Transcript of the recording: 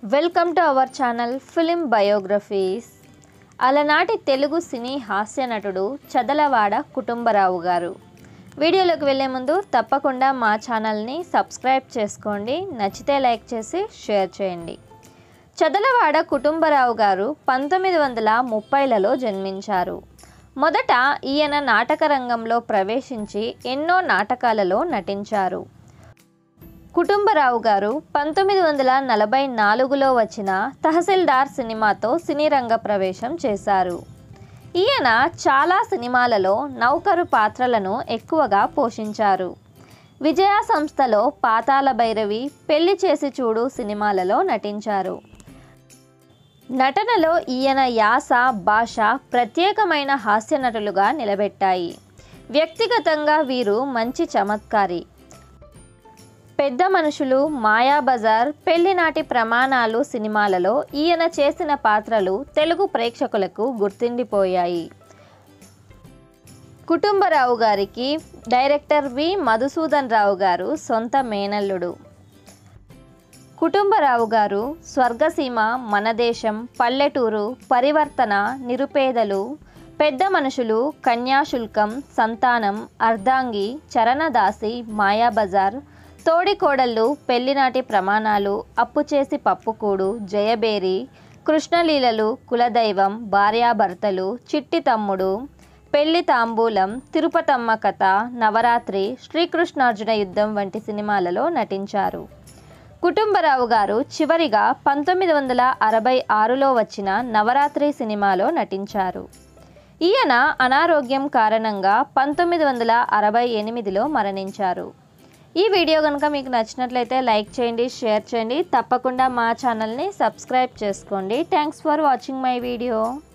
welcome to our channel film biographies అలనాటి తెలుగు సినీ హాస్య నటుడు చదలవాడ కుటుంబరావు గారు వీడియోలోకి వెళ్ళే ముందు తప్పకుండా మా ఛానల్ని సబ్స్క్రైబ్ చేసుకోండి నచ్చితే లైక్ చేసి షేర్ చేయండి చదలవాడ కుటుంబరావు గారు పంతొమ్మిది వందల ముప్పైలలో జన్మించారు మొదట ఈయన నాటక రంగంలో ప్రవేశించి ఎన్నో నాటకాలలో నటించారు కుటుంబరావు గారు పంతొమ్మిది వందల నలభై నాలుగులో వచ్చిన తహసీల్దార్ సినిమాతో సినీ రంగ ప్రవేశం చేశారు ఈయన చాలా సినిమాలలో నౌకరు పాత్రలను ఎక్కువగా పోషించారు విజయ సంస్థలో పాతాల భైరవి పెళ్లి చేసి చూడు సినిమాలలో నటించారు నటనలో ఈయన యాస భాష ప్రత్యేకమైన హాస్య నటులుగా నిలబెట్టాయి వ్యక్తిగతంగా వీరు మంచి చమత్కారి పెద్ద మనుషులు మాయాబజార్ పెళ్లినాటి ప్రమాణాలు సినిమాలలో ఈయన చేసిన పాత్రలు తెలుగు ప్రేక్షకులకు గుర్తుండిపోయాయి కుటుంబరావు గారికి డైరెక్టర్ వి మధుసూదన్ రావు గారు సొంత మేనల్లుడు కుటుంబరావు గారు స్వర్గసీమ మనదేశం పల్లెటూరు పరివర్తన నిరుపేదలు పెద్ద మనుషులు కన్యాశుల్కం సంతానం అర్ధాంగి చరణదాసి మాయాబజార్ తోడికోడళ్ళు పెళ్లినాటి ప్రమాణాలు అప్పు చేసి పప్పుకూడు జయబేరి కృష్ణలీలలు కులదైవం భార్యాభర్తలు చిట్టి తమ్ముడు పెళ్లి తాంబూలం తిరుపతమ్మ కథ నవరాత్రి శ్రీకృష్ణార్జున యుద్ధం వంటి సినిమాలలో నటించారు కుటుంబరావు గారు చివరిగా పంతొమ్మిది వందల అరవై ఆరులో వచ్చిన నవరాత్రి సినిమాలో నటించారు ఈయన అనారోగ్యం కారణంగా పంతొమ్మిది వందల అరవై ఎనిమిదిలో మరణించారు ఈ వీడియో కనుక మీకు నచ్చినట్లయితే లైక్ చేయండి షేర్ చేయండి తప్పకుండా మా ఛానల్ని సబ్స్క్రైబ్ చేసుకోండి thanks for watching my video